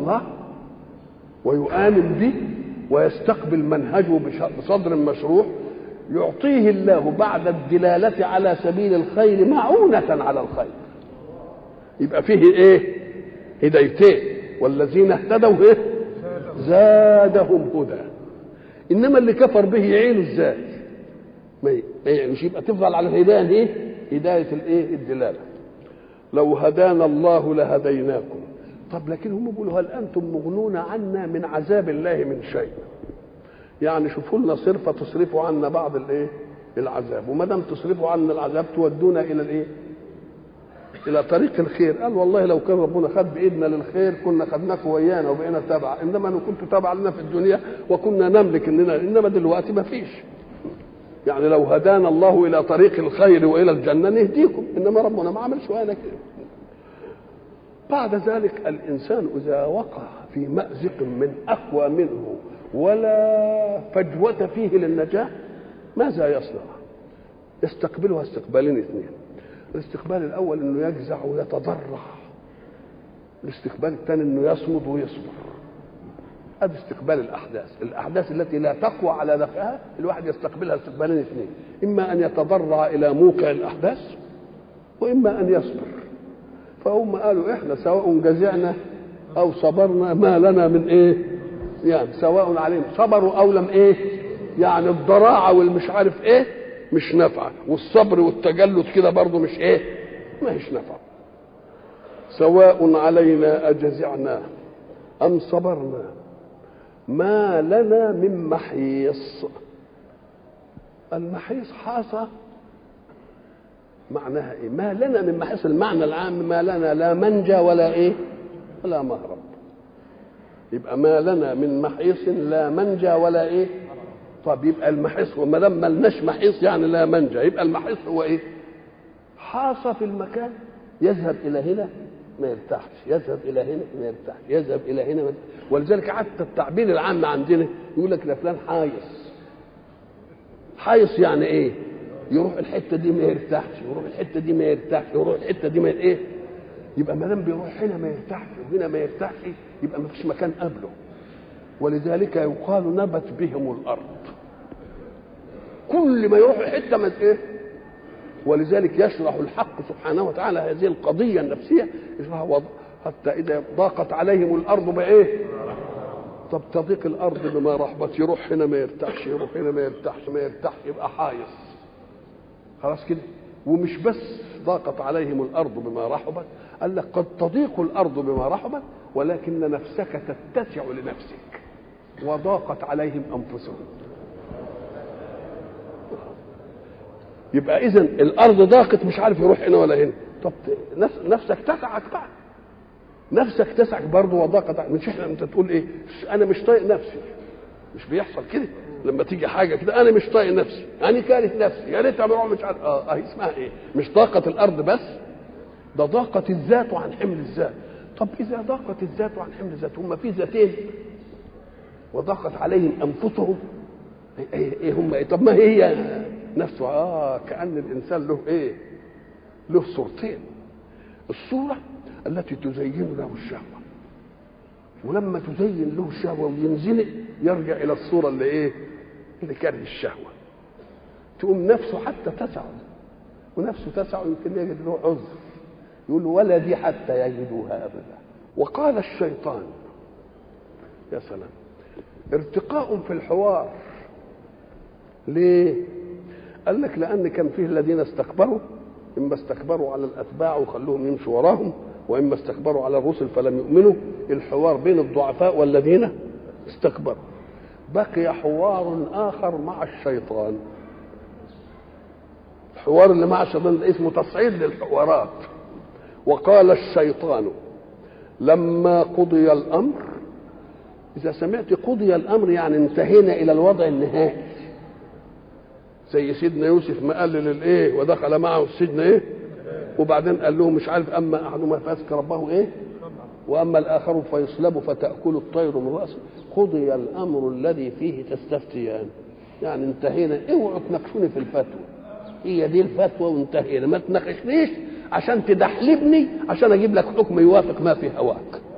الله ويؤمن به ويستقبل منهجه بصدر مشروح يعطيه الله بعد الدلالة على سبيل الخير معونة على الخير يبقى فيه ايه هدايتين والذين اهتدوا ايه زادهم هدى انما اللي كفر به يعينه ازاي ما يعينش يبقى تفضل على الهدايه ايه هدايه الايه الدلاله لو هدانا الله لهديناكم طب لكن هم بيقولوا هل انتم مغنون عنا من عذاب الله من شيء يعني شوفوا لنا صرفه تصرفوا عنا بعض الايه العذاب وما دام تصرفوا عنا العذاب تودونا الى الايه الى طريق الخير قال والله لو كان ربنا خد بايدنا للخير كنا خدناكم ويانا وبقينا تبع انما انا كنت تبع لنا في الدنيا وكنا نملك اننا انما دلوقتي ما فيش يعني لو هدانا الله الى طريق الخير والى الجنه نهديكم انما ربنا ما عملش وانا كده بعد ذلك الانسان اذا وقع في مازق من اقوى منه ولا فجوه فيه للنجاه ماذا يصنع يستقبلها استقبالين اثنين الاستقبال الاول انه يجزع ويتضرع الاستقبال الثاني انه يصمد ويصبر هذا استقبال الاحداث الاحداث التي لا تقوى على دفعها الواحد يستقبلها استقبالين اثنين اما ان يتضرع الى موقع الاحداث واما ان يصبر فهم قالوا احنا سواء جزعنا او صبرنا ما لنا من ايه يعني سواء عليهم صبروا او لم ايه يعني الضراعه والمش عارف ايه مش نافعه والصبر والتجلد كده برضه مش ايه ما هيش نافعه سواء علينا اجزعنا ام صبرنا ما لنا من محيص المحيص حاصة معناها ايه ما لنا من محيص المعنى العام ما لنا لا منجى ولا ايه ولا مهرب يبقى ما لنا من محيص لا منجى ولا ايه طب يبقى المحيص وما دام ما لناش محيص يعني لا منجى يبقى المحيص هو ايه حاص في المكان يذهب الى هنا ما يرتاحش يذهب الى هنا ما يرتاحش يذهب الى هنا ما ولذلك حتى التعبير العام عندنا يقول لك ده فلان حايص حايص يعني ايه يروح الحته دي ما يرتاحش يروح الحته دي ما يرتاحش يروح الحته دي ما ايه يبقى ما دام بيروح هنا ما يرتاحش وهنا ما يرتاحش يبقى ما فيش مكان قبله ولذلك يقال نبت بهم الارض كل ما يروح حته ما ايه ولذلك يشرح الحق سبحانه وتعالى هذه القضيه النفسيه يشرح وضع حتى اذا ضاقت عليهم الارض بايه طب تضيق الارض بما رحبت يروح هنا ما يرتاحش يروح هنا ما يرتاحش ما يرتاحش يبقى حايص خلاص كده ومش بس ضاقت عليهم الارض بما رحبت قال لك قد تضيق الارض بما رحبت ولكن نفسك تتسع لنفسك وضاقت عليهم انفسهم يبقى اذا الارض ضاقت مش عارف يروح هنا ولا هنا طب نفسك تسعك بقى نفسك تسعك برضه وضاقت مش احنا انت تقول ايه انا مش طايق نفسي مش بيحصل كده لما تيجي حاجه كده انا مش طايق نفسي انا كاره نفسي يا ريت اعمل مش عارف اه هي اسمها ايه مش ضاقت الارض بس ده ضاقت الذات عن حمل الذات طب اذا ضاقت الذات عن حمل الذات هم في ذاتين وضاقت عليهم انفسهم ايه, إيه هم ايه طب ما هي نفسه اه كان الانسان له ايه له صورتين الصوره التي تزين له الشهوه ولما تزين له الشهوه وينزلق يرجع الى الصوره اللي ايه اللي كاره الشهوه تقوم نفسه حتى تسع ونفسه تسع يمكن يجد له عذر يقول ولا دي حتى يجدوها ابدا وقال الشيطان يا سلام ارتقاء في الحوار ليه قال لك لان كان فيه الذين استكبروا اما استكبروا على الاتباع وخلوهم يمشوا وراهم واما استكبروا على الرسل فلم يؤمنوا الحوار بين الضعفاء والذين استكبروا بقي حوار اخر مع الشيطان الحوار اللي مع الشيطان ده اسمه تصعيد للحوارات وقال الشيطان لما قضي الامر اذا سمعت قضي الامر يعني انتهينا الى الوضع النهائي زي سيدنا يوسف ما قال للايه ودخل معه السجن ايه وبعدين قال لهم مش عارف اما احدهما فاسك ربه ايه واما الاخر فيصلب فتاكل الطير من راسه قضي الامر الذي فيه تستفتيان يعني انتهينا اوعوا تناقشوني في الفتوى هي دي الفتوى وانتهينا ما تناقشنيش عشان تدحلبني عشان اجيب لك حكم يوافق ما في هواك